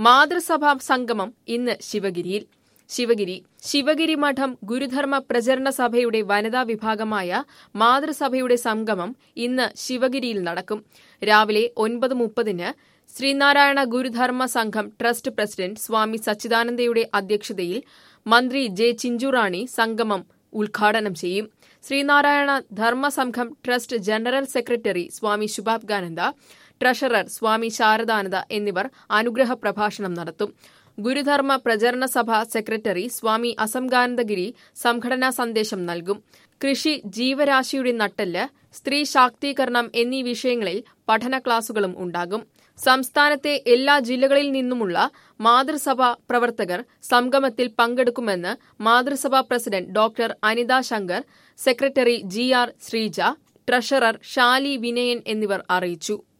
മാതൃസഭാ സംഗമം ഇന്ന് ശിവഗിരിയിൽ ശിവഗിരി ശിവഗിരി മഠം ഗുരുധർമ്മ പ്രചരണ സഭയുടെ വനിതാ വിഭാഗമായ മാതൃസഭയുടെ സംഗമം ഇന്ന് ശിവഗിരിയിൽ നടക്കും രാവിലെ ഒൻപത് മുപ്പതിന് ശ്രീനാരായണ ഗുരുധർമ്മ സംഘം ട്രസ്റ്റ് പ്രസിഡന്റ് സ്വാമി സച്ചിദാനന്ദയുടെ അധ്യക്ഷതയിൽ മന്ത്രി ജെ ചിഞ്ചുറാണി സംഗമം ഉദ്ഘാടനം ചെയ്യും Sreenarayana Dharmasangham trust general secretary Swami Shubhangananda treasurer Swami Sharadananda എന്നിവർ അനുഗ്രഹ പ്രഭാഷണം നടത്തും ഗുരുധർമ്മ പ്രചരണ സഭ സെക്രട്ടറി സ്വാമി അസംഗാനന്ദഗിരി സംഘടനാ സന്ദേശം നൽകും കൃഷി ജീവരാശിയുടെ നട്ടെല്ല് സ്ത്രീ ശാക്തീകരണം എന്നീ വിഷയങ്ങളിൽ പഠന ക്ലാസുകളും ഉണ്ടാകും സംസ്ഥാനത്തെ എല്ലാ ജില്ലകളിൽ നിന്നുമുള്ള മാതൃസഭ പ്രവർത്തകർ സംഗമത്തിൽ പങ്കെടുക്കുമെന്ന് Mathrusabha president doctor Anitha Shankar secretary G R Sreeja treasurer Shali Vinayan എന്നിവർ അറിയിച്ചു